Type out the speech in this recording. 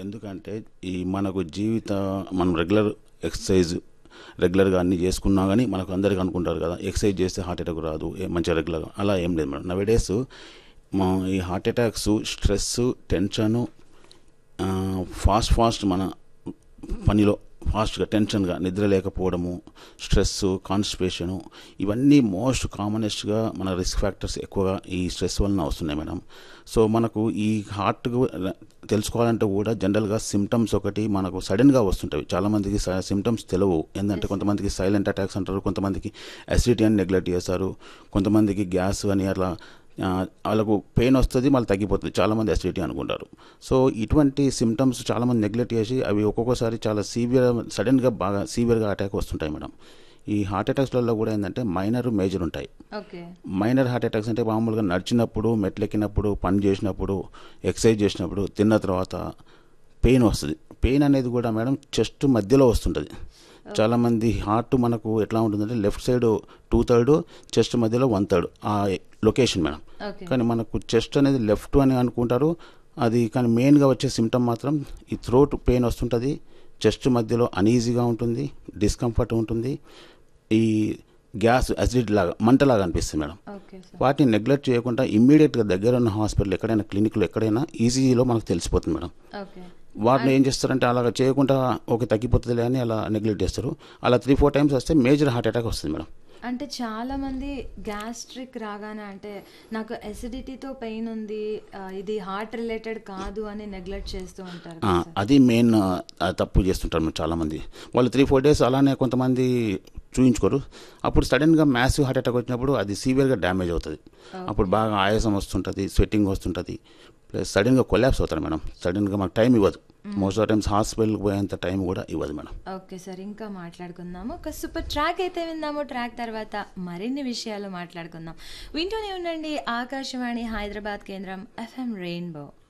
ఎందుకంటే ఈ మనకు జీవిత మనం రెగ్యులర్ ఎక్సర్సైజ్ రెగ్యులర్గా అన్ని చేసుకున్నా కానీ మనకు అందరికీ అనుకుంటారు కదా ఎక్సర్సైజ్ చేస్తే హార్ట్ అటాక్ రాదు ఏ- మంచిగా రెగ్యులర్గా అలా ఏం లేదు మేడం నవేడేస్ మా ఈ heart attacks stress tension fast fast మన పనిలో ఫాస్ట్గా టెన్షన్గా నిద్ర లేకపోవడము స్ట్రెస్ కాన్స్టిపేషను ఇవన్నీ మోస్ట్ కామనెస్ట్గా మన రిస్క్ ఫ్యాక్టర్స్ ఎక్కువగా ఈ స్ట్రెస్ వలన వస్తున్నాయి మేడం సో మనకు ఈ హార్ట్ తెలుసుకోవాలంటే కూడా జనరల్గా సిమ్టమ్స్ ఒకటి మనకు సడన్గా వస్తుంటాయి చాలామందికి సిమ్టమ్స్ తెలియవు ఏంటంటే కొంతమందికి సైలెంట్ అటాక్స్ అంటారు కొంతమందికి అసిడిటీ అని నెగ్లెక్ట్ చేస్తారు కొంతమందికి గ్యాస్ అని అట్లా ఆ, వాళ్ళకు పెయిన్ వస్తుంది మళ్ళీ తగ్గిపోతుంది చాలామంది అసిడిటీ అనుకుంటారు సో ఇటువంటి సిమ్టమ్స్ చాలామంది నెగ్లెక్ట్ చేసి అవి ఒక్కొక్కసారి చాలా సీవియర్ సడన్గా బాగా సీవియర్గా అటాక్ వస్తుంటాయి మేడం ఈ హార్ట్ అటాక్స్లలో కూడా ఏంటంటే మైనర్ మేజర్ ఉంటాయి ఓకే మైనర్ హార్ట్ అటాక్స్ అంటే మామూలుగా నడిచినప్పుడు మెట్లెక్కినప్పుడు పని చేసినప్పుడు ఎక్సర్సైజ్ చేసినప్పుడు తిన్న తర్వాత పెయిన్ వస్తుంది పెయిన్ అనేది కూడా మేడం చెస్ట్ మధ్యలో వస్తుంటుంది చాలామంది హార్ట్ మనకు ఎట్లా ఉంటుందంటే left side two third chest మధ్యలో వన్ థర్డ్ ఆ లొకేషన్ మేడం ఓకే కానీ మనకు చెస్ట్ అనేది లెఫ్ట్ అని అనుకుంటారు అది కానీ మెయిన్గా వచ్చే సిమ్టమ్ మాత్రం ఈ థ్రోట్ పెయిన్ వస్తుంటుంది చెస్ట్ మధ్యలో అనీజీగా ఉంటుంది డిస్కంఫర్ట్ ఉంటుంది ఈ గ్యాస్ అసిడిటీ లాగా మంటలాగా అనిపిస్తుంది మేడం ఓకే సార్ వాటిని నెగ్లెక్ట్ చేయకుండా ఇమ్మీడియట్గా దగ్గర ఉన్న హాస్పిటల్ ఎక్కడైనా క్లినిక్లో ఎక్కడైనా ఈజీలో మనకు తెలిసిపోతుంది మేడం ఓకే వాటిని ఏం చేస్తారంటే అలాగ చేయకుండా ఓకే తగ్గిపోతుందిలే అని అలా నెగ్లెక్ట్ చేస్తారు అలా త్రీ ఫోర్ టైమ్స్ వస్తే మేజర్ హార్ట్ అటాక్ వస్తుంది మేడం అంటే చాలా మంది గ్యాస్ట్రిక్ రాగానే అంటే నాకు ఎసిడిటీతో పెయిన్ ఉంది ఆ, ఇది హార్ట్ రిలేటెడ్ కాదు అని నెగ్లెక్ట్ చేస్తూ ఉంటారు ఆ, కదా సార్. అది మెయిన్ ఆ, తప్పు చేస్తుంటారు మరి చాలామంది వాళ్ళు త్రీ ఫోర్ డేస్ అలానే కొంతమంది చూయించుకోరు అప్పుడు సడన్గా మ్యాసివ్ హార్ట్ అటాక్ వచ్చినప్పుడు అది సీవియర్గా డ్యామేజ్ అవుతుంది అప్పుడు బాగా ఆయాసం వస్తుంటుంది స్వెట్టింగ్ వస్తుంటుంది ప్లస్ సడన్గా కొలాప్స్ అవుతారు మేడం సడన్గా మాకు టైం ఇవ్వదు మోస్ట్ ఆఫ్ టైమ్స్ హాస్పిటల్కి పోయేంత టైం కూడా ఇవ్వదు మేడం ఓకే సార్ ఇంకా మాట్లాడుకుందాము ఒక సూపర్ ట్రాక్ అయితే విందాము ట్రాక్ తర్వాత మరిన్ని విషయాలు మాట్లాడుకుందాం వింటూనే ఉండండి ఆకాశవాణి హైదరాబాద్ కేంద్రం ఎఫ్ఎం రెయిన్బో